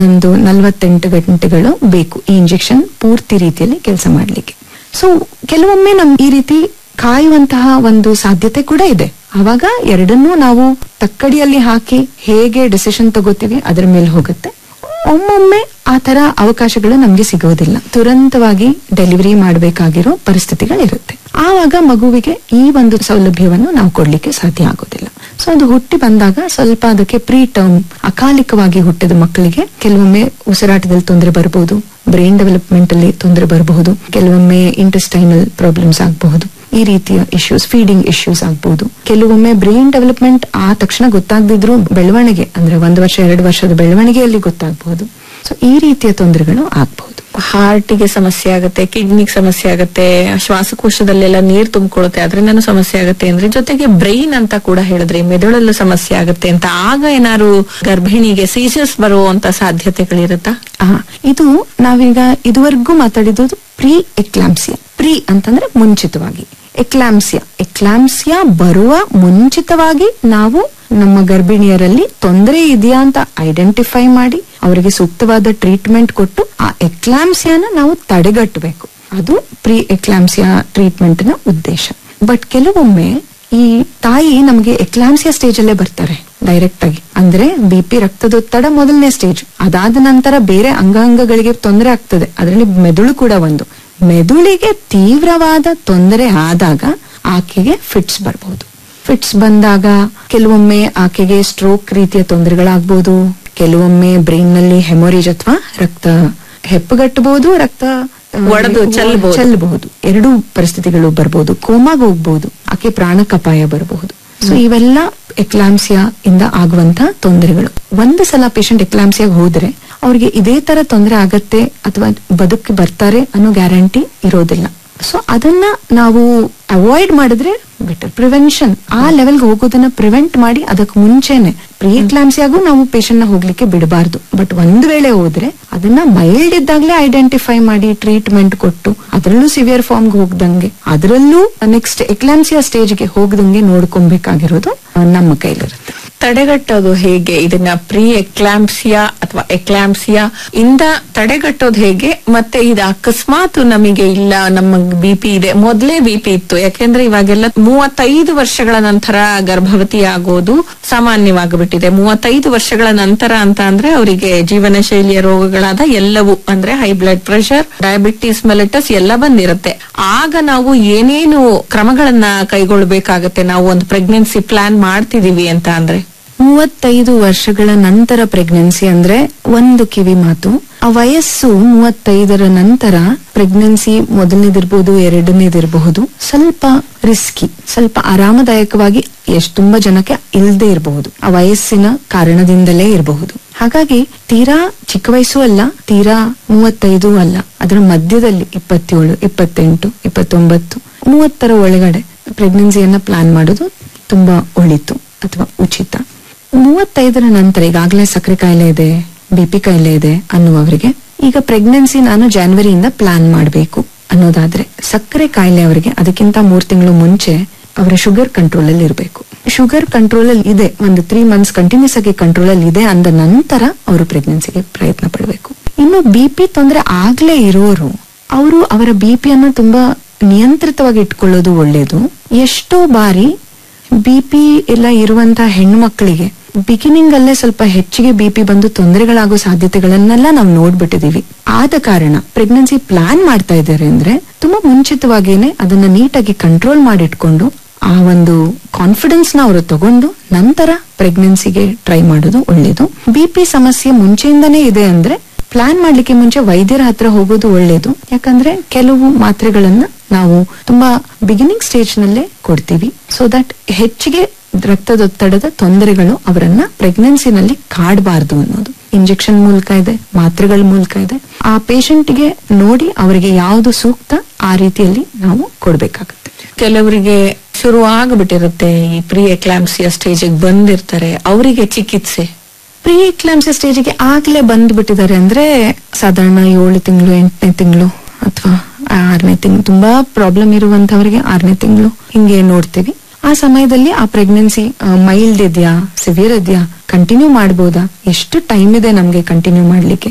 ಒಂದು ನಲವತ್ತೆಂಟು ಗಂಟೆಗಳು ಬೇಕು ಈ ಇಂಜೆಕ್ಷನ್ ಪೂರ್ತಿ ರೀತಿಯಲ್ಲಿ ಕೆಲಸ ಮಾಡ್ಲಿಕ್ಕೆ ಸೊ ಕೆಲವೊಮ್ಮೆ ನಮ್ ಈ ರೀತಿ ಕಾಯುವಂತಹ ಒಂದು ಸಾಧ್ಯತೆ ಕೂಡ ಇದೆ ಆವಾಗ ಎರಡನ್ನೂ ನಾವು ತಕ್ಕಡಿಯಲ್ಲಿ ಹಾಕಿ ಹೇಗೆ ಡಿಸಿಷನ್ ತಗೋತೀವಿ ಅದರ ಮೇಲೆ ಹೋಗುತ್ತೆ ಒಮ್ಮೊಮ್ಮೆ ಆ ತರ ಅವಕಾಶಗಳು ನಮ್ಗೆ ಸಿಗೋದಿಲ್ಲ ತುರಂತವಾಗಿ ಡೆಲಿವರಿ ಮಾಡಬೇಕಾಗಿರೋ ಪರಿಸ್ಥಿತಿಗಳಿರುತ್ತೆ ಆವಾಗ ಮಗುವಿಗೆ ಈ ಒಂದು ಸೌಲಭ್ಯವನ್ನು ನಾವು ಕೊಡ್ಲಿಕ್ಕೆ ಸಾಧ್ಯ ಆಗೋದಿಲ್ಲ ಸೊ ಅದು ಹುಟ್ಟಿ ಬಂದಾಗ ಸ್ವಲ್ಪ ಅದಕ್ಕೆ ಪ್ರೀ ಟರ್ಮ್ ಅಕಾಲಿಕವಾಗಿ ಹುಟ್ಟಿದ ಮಕ್ಕಳಿಗೆ ಕೆಲವೊಮ್ಮೆ ಉಸಿರಾಟದಲ್ಲಿ ತೊಂದರೆ ಬರಬಹುದು ಬ್ರೈನ್ ಡೆವಲಪ್ಮೆಂಟ್ ಅಲ್ಲಿ ತೊಂದರೆ ಬರಬಹುದು ಕೆಲವೊಮ್ಮೆ ಇಂಟೆಸ್ಟೈನಲ್ ಪ್ರಾಬ್ಲಮ್ಸ್ ಆಗಬಹುದು ಈ ರೀತಿಯ ಇಶ್ಯೂಸ್ ಫೀಡಿಂಗ್ ಇಶ್ಯೂಸ್ ಆಗಬಹುದು ಕೆಲವೊಮ್ಮೆ ಬ್ರೈನ್ ಡೆವಲಪ್ಮೆಂಟ್ ಆ ತಕ್ಷಣ ಗೊತ್ತಾಗದಿದ್ರು ಬೆಳವಣಿಗೆ ಅಂದ್ರೆ ಒಂದು ವರ್ಷ ಎರಡು ವರ್ಷದ ಬೆಳವಣಿಗೆಯಲ್ಲಿ ಗೊತ್ತಾಗಬಹುದು ಸೊ ಈ ರೀತಿಯ ತೊಂದರೆಗಳು ಆಗಬಹುದು ಹಾರ್ಟಿಗೆ ಸಮಸ್ಯೆ ಆಗುತ್ತೆ ಕಿಡ್ನಿಗೆ ಸಮಸ್ಯೆ ಆಗುತ್ತೆ ಶ್ವಾಸಕೋಶದಲ್ಲೆಲ್ಲ ನೀರ್ ತುಂಬಿಕೊಳ್ಳುತ್ತೆ ಅದರಿಂದನೂ ಸಮಸ್ಯೆ ಆಗುತ್ತೆ ಅಂದ್ರೆ ಜೊತೆಗೆ ಬ್ರೈನ್ ಅಂತ ಕೂಡ ಹೇಳಿದ್ರೆ ಮೆದುಳಲ್ಲೂ ಸಮಸ್ಯೆ ಆಗುತ್ತೆ ಅಂತ ಆಗ ಏನಾದ್ರು ಗರ್ಭಿಣಿಗೆ ಸೀಸರ್ಸ್ ಬರುವಂತ ಸಾಧ್ಯತೆಗಳಿರುತ್ತಾ ಆ, ಇದು ನಾವೀಗ ಇದುವರೆಗೂ ಮಾತಾಡಿದ್ದು ಪ್ರೀ ಎಕ್ಲಾಂಸಿಯಾ ಪ್ರೀ ಅಂತಂದ್ರೆ ಮುಂಚಿತವಾಗಿ ಎಕ್ಲಾಂಸಿಯಾ ಎಕ್ಲಾಂಸಿಯಾ ಬರುವ ಮುಂಚಿತವಾಗಿ ನಾವು ನಮ್ಮ ಗರ್ಭಿಣಿಯರಲ್ಲಿ ತೊಂದರೆ ಇದೆಯಾ ಅಂತ ಐಡೆಂಟಿಫೈ ಮಾಡಿ ಅವರಿಗೆ ಸೂಕ್ತವಾದ ಟ್ರೀಟ್ಮೆಂಟ್ ಕೊಟ್ಟು ಆ ಎಕ್ಲಾಂಸಿಯಾನ ನಾವು ತಡೆಗಟ್ಟಬೇಕು ಅದು ಪ್ರೀ ಎಕ್ಲಾಂಸಿಯಾ ಟ್ರೀಟ್ಮೆಂಟ್ ನ ಉದ್ದೇಶ ಬಟ್ ಕೆಲವೊಮ್ಮೆ ಈ ತಾಯಿ ನಮಗೆ ಎಕ್ಲಾಂಸಿಯಾ ಸ್ಟೇಜ್ ಅಲ್ಲೇ ಬರ್ತಾರೆ ಡೈರೆಕ್ಟ್ ಆಗಿ ಅಂದ್ರೆ ಬಿ ಪಿ ರಕ್ತದೊತ್ತಡ ಮೊದಲನೇ ಸ್ಟೇಜ್ ಅದಾದ ನಂತರ ಬೇರೆ ಅಂಗಾಂಗಗಳಿಗೆ ತೊಂದರೆ ಆಗ್ತದೆ ಅದರಲ್ಲಿ ಮೆದುಳು ಕೂಡ ಒಂದು ಮೆದುಳಿಗೆ ತೀವ್ರವಾದ ತೊಂದರೆ ಆದಾಗ ಆಕೆಗೆ ಫಿಟ್ಸ್ ಬರಬಹುದು ಫಿಟ್ಸ್ ಬಂದಾಗ ಕೆಲವೊಮ್ಮೆ ಆಕೆಗೆ ಸ್ಟ್ರೋಕ್ ರೀತಿಯ ತೊಂದರೆಗಳಾಗ್ಬೋದು ಕೆಲವೊಮ್ಮೆ ಬ್ರೈನ್ ನಲ್ಲಿ ಹೆಮೊರೇಜ್ ಅಥವಾ ರಕ್ತ ಹೆಪ್ಪುಗಟ್ಟಬಹುದು ರಕ್ತ ಆ, ಒಡೆದು ಚೆಲ್ಬಹುದು. ಚೆಲ್ಲಬಹುದು ಎರಡೂ ಪರಿಸ್ಥಿತಿಗಳು ಬರಬಹುದು ಕೋಮಾಗ ಹೋಗ್ಬಹುದು ಆಕೆ ಪ್ರಾಣಕ್ಕಪಾಯ ಬರಬಹುದು ಸೊ ಇವೆಲ್ಲ ಎಕ್ಲಾಂಸಿಯಾ ಇಂದ ಆಗುವಂತ ತೊಂದರೆಗಳು ಒಂದು ಸಲ ಪೇಷಂಟ್ ಎಕ್ಲಾಂಸಿಯಾಗ ಹೋದ್ರೆ ಅವ್ರಿಗೆ ಇದೇ ತರ ತೊಂದರೆ ಆಗತ್ತೆ ಅಥವಾ ಬದುಕಿ ಬರ್ತಾರೆ ಅನ್ನೋ ಗ್ಯಾರಂಟಿ ಇರೋದಿಲ್ಲ ಸೊ ಅದನ್ನ ನಾವು ಅವಾಯ್ಡ್ ಮಾಡಿದ್ರೆ ಬೆಟರ್ ಪ್ರಿವೆನ್ಷನ್ ಆ ಲೆವೆಲ್ಗೆ ಹೋಗೋದನ್ನ ಪ್ರಿವೆಂಟ್ ಮಾಡಿ ಅದಕ್ಕೆ ಮುಂಚೆನೆ ಪ್ರೀ ಎಕ್ಲಾಂಸಿಯಾಗೂ ನಾವು ಪೇಷಂಟ್ ನ ಹೋಗ್ಲಿಕ್ಕೆ ಬಿಡಬಾರ್ದು ಬಟ್ ಒಂದ್ ವೇಳೆ ಹೋದ್ರೆ ಅದನ್ನ ಮೈಲ್ಡ್ ಇದ್ದಾಗ್ಲೇ ಐಡೆಂಟಿಫೈ ಮಾಡಿ ಟ್ರೀಟ್ಮೆಂಟ್ ಕೊಟ್ಟು ಅದರಲ್ಲೂ ಸಿವಿಯರ್ ಫಾರ್ಮ್ಗೆ ಹೋಗ್ದಂಗೆ ಅದರಲ್ಲೂ ನೆಕ್ಸ್ಟ್ ಎಕ್ಲಾಂಸಿಯಾ ಸ್ಟೇಜ್ಗೆ ಹೋಗದಂಗೆ ನೋಡ್ಕೊಬೇಕಾಗಿರೋದು ಆ, ನಮ್ಮ ಕೈಲಿರುತ್ತೆ ತಡೆಗಟ್ಟೋದು ಹೇಗೆ ಇದನ್ನ ಪ್ರೀ ಎಕ್ಲಾಂಪ್ಸಿಯಾ ಅಥವಾ ಎಕ್ಲಾಂಪ್ಸಿಯಾ ಇಂದ ತಡೆಗಟ್ಟೋದು ಹೇಗೆ ಮತ್ತೆ ಇದು ಅಕಸ್ಮಾತ್ ನಮಗೆ ಇಲ್ಲ ನಮ್ಮ ಬಿ ಪಿ ಇದೆ ಮೊದಲೇ ಬಿ ಪಿ ಇತ್ತು ಯಾಕೆಂದ್ರೆ ಇವಾಗೆಲ್ಲ ಮೂವತ್ತೈದು ವರ್ಷಗಳ ನಂತರ ಗರ್ಭವತಿ ಆಗೋದು ಸಾಮಾನ್ಯವಾಗಿಬಿಟ್ಟಿದೆ ಮೂವತ್ತೈದು ವರ್ಷಗಳ ನಂತರ ಅಂತ ಅಂದ್ರೆ ಅವರಿಗೆ ಜೀವನ ಶೈಲಿಯ ರೋಗಗಳಾದ ಎಲ್ಲವೂ ಅಂದ್ರೆ high blood pressure diabetes mellitus ಎಲ್ಲ ಬಂದಿರುತ್ತೆ ಆಗ ನಾವು ಏನೇನು ಕ್ರಮಗಳನ್ನ ಕೈಗೊಳ್ಳಬೇಕಾಗತ್ತೆ ನಾವು ಒಂದು ಪ್ರೆಗ್ನೆನ್ಸಿ ಪ್ಲಾನ್ ಮಾಡ್ತಿದೀವಿ ಅಂತ ಅಂದ್ರೆ ಮೂವತ್ತೈದು ವರ್ಷಗಳ ನಂತರ ಪ್ರೆಗ್ನೆನ್ಸಿ ಅಂದ್ರೆ ಒಂದು ಕಿವಿ ಮಾತು ಆ ವಯಸ್ಸು ಮೂವತ್ತೈದರ ನಂತರ ಪ್ರೆಗ್ನೆನ್ಸಿ ಮೊದಲನೇದಿರ್ಬೋದು ಎರಡನೇದಿರಬಹುದು ಸ್ವಲ್ಪ ರಿಸ್ಕಿ ಸ್ವಲ್ಪ ಆರಾಮದಾಯಕವಾಗಿ ಎಷ್ಟು ತುಂಬಾ ಜನಕ್ಕೆ ಇಲ್ದೇ ಇರಬಹುದು ಆ ವಯಸ್ಸಿನ ಕಾರಣದಿಂದಲೇ ಇರಬಹುದು ಹಾಗಾಗಿ ತೀರಾ ಚಿಕ್ಕ ವಯಸ್ಸು ಅಲ್ಲ ತೀರಾ ಮೂವತ್ತೈದು ಅಲ್ಲ ಅದರ ಮಧ್ಯದಲ್ಲಿ ಇಪ್ಪತ್ತೇಳು ಇಪ್ಪತ್ತೆಂಟು ಇಪ್ಪತ್ತೊಂಬತ್ತು ಮೂವತ್ತರ ಒಳಗಡೆ ಪ್ರೆಗ್ನೆನ್ಸಿಯನ್ನ ಪ್ಲಾನ್ ಮಾಡೋದು ತುಂಬಾ ಒಳಿತು ಅಥವಾ ಉಚಿತ ಮೂವತ್ತೈದರ ನಂತರ ಈಗಾಗಲೇ ಸಕ್ಕರೆ ಕಾಯಿಲೆ ಇದೆ ಬಿ ಪಿ ಕಾಯಿಲೆ ಇದೆ ಅನ್ನುವವರಿಗೆ ಈಗ ಪ್ರೆಗ್ನೆನ್ಸಿ ನಾನು ಜಾನ್ವರಿಯಿಂದ ಪ್ಲಾನ್ ಮಾಡಬೇಕು ಅನ್ನೋದಾದ್ರೆ ಸಕ್ಕರೆ ಕಾಯಿಲೆ ಅವರಿಗೆ ಅದಕ್ಕಿಂತ ಮೂರ್ ತಿಂಗಳು ಮುಂಚೆ ಅವರ ಶುಗರ್ ಕಂಟ್ರೋಲ್ ಅಲ್ಲಿ ಇರಬೇಕು ಶುಗರ್ ಕಂಟ್ರೋಲ್ ಅಲ್ಲಿ ಇದೆ ಒಂದು ತ್ರೀ ಮಂತ್ಸ್ ಕಂಟಿನ್ಯೂಸ್ ಆಗಿ ಕಂಟ್ರೋಲ್ ಅಲ್ಲಿ ಇದೆ ಅಂದ ನಂತರ ಅವರು ಪ್ರೆಗ್ನೆನ್ಸಿಗೆ ಪ್ರಯತ್ನ ಪಡಬೇಕು ಇನ್ನು ಬಿ ಪಿ ತೊಂದರೆ ಆಗ್ಲೇ ಇರೋರು ಅವರು ಅವರ ಬಿ ಪಿಯನ್ನು ತುಂಬಾ ನಿಯಂತ್ರಿತವಾಗಿ ಇಟ್ಕೊಳ್ಳೋದು ಒಳ್ಳೇದು ಎಷ್ಟೋ ಬಾರಿ ಬಿ ಪಿ ಎಲ್ಲ ಇರುವಂತಹ ಹೆಣ್ಣು ಮಕ್ಕಳಿಗೆ ಬಿಗಿನಿಂಗ್ ಅಲ್ಲೇ ಸ್ವಲ್ಪ ಹೆಚ್ಚಿಗೆ ಬಿ ಪಿ ಬಂದು ತೊಂದರೆಗಳಾಗೋ ಸಾಧ್ಯತೆಗಳನ್ನೆಲ್ಲ ನಾವು ನೋಡ್ಬಿಟ್ಟಿದೀವಿ ಆದ ಕಾರಣ ಪ್ರೆಗ್ನೆನ್ಸಿ ಪ್ಲಾನ್ ಮಾಡ್ತಾ ಇದ್ದಾರೆ ಅಂದ್ರೆ ತುಂಬಾ ಮುಂಚಿತವಾಗಿನೇ ಅದನ್ನ ನೀಟಾಗಿ ಕಂಟ್ರೋಲ್ ಮಾಡಿಟ್ಕೊಂಡು ಆ ಒಂದು ಕಾನ್ಫಿಡೆನ್ಸ್ ನ ಅವರು ತಗೊಂಡು ನಂತರ ಪ್ರೆಗ್ನೆನ್ಸಿಗೆ ಟ್ರೈ ಮಾಡೋದು ಒಳ್ಳೇದು ಬಿ ಪಿ ಸಮಸ್ಯೆ ಮುಂಚೆಯಿಂದನೇ ಇದೆ ಅಂದ್ರೆ ಪ್ಲಾನ್ ಮಾಡ್ಲಿಕ್ಕೆ ಮುಂಚೆ ವೈದ್ಯರ ಹತ್ರ ಹೋಗೋದು ಒಳ್ಳೇದು ಯಾಕಂದ್ರೆ ಕೆಲವು ಮಾತ್ರೆಗಳನ್ನ ನಾವು ತುಂಬಾ ಬಿಗಿನಿಂಗ್ ಸ್ಟೇಜ್ ನಲ್ಲೇ ಕೊಡ್ತೀವಿ ಸೊ ದಟ್ ಹೆಚ್ಚಿಗೆ ರಕ್ತದೊತ್ತಡದ ತೊಂದರೆಗಳು ಅವರನ್ನ ಪ್ರೆಗ್ನೆನ್ಸಿನಲ್ಲಿ ಕಾಡಬಾರ್ದು ಅನ್ನೋದು ಇಂಜೆಕ್ಷನ್ ಮೂಲಕ ಇದೆ ಮಾತ್ರೆಗಳ ಮೂಲಕ ಇದೆ ಆ ಪೇಷಂಟ್ಗೆ ನೋಡಿ ಅವರಿಗೆ ಯಾವುದು ಸೂಕ್ತ ಆ ರೀತಿಯಲ್ಲಿ ನಾವು ಕೊಡ್ಬೇಕಾಗುತ್ತೆ ಕೆಲವರಿಗೆ ಶುರು ಆಗ್ಬಿಟ್ಟಿರುತ್ತೆ ಈ ಪ್ರೀ ಎಕ್ಲಾಂಪ್ಸಿಯಾ ಸ್ಟೇಜ್ ಬಂದಿರ್ತಾರೆ ಅವರಿಗೆ ಚಿಕಿತ್ಸೆ ಪ್ರೀ ಎಕ್ಲಾಂಸಿಯಾ ಸ್ಟೇಜಿಗೆ ಆಗ್ಲೇ ಬಂದ್ಬಿಟ್ಟಿದ್ದಾರೆ ಅಂದ್ರೆ ಸಾಧಾರಣ ಏಳು ತಿಂಗಳು ಎಂಟನೇ ತಿಂಗಳು ಅಥವಾ ಆರನೇ ತಿಂಗಳು ತುಂಬಾ ಪ್ರಾಬ್ಲಮ್ ಇರುವಂತವರಿಗೆ ಆರನೇ ತಿಂಗಳು ಹಿಂಗೆ ನೋಡ್ತೀವಿ ಆ ಸಮಯದಲ್ಲಿ ಆ ಪ್ರೆಗ್ನೆನ್ಸಿ ಮೈಲ್ಡ್ ಇದೆಯಾ ಸಿವಿಯರ್ ಇದೆಯಾ ಕಂಟಿನ್ಯೂ ಮಾಡ್ಬೋದಾ ಎಷ್ಟು ಟೈಮ್ ಇದೆ ನಮ್ಗೆ ಕಂಟಿನ್ಯೂ ಮಾಡ್ಲಿಕ್ಕೆ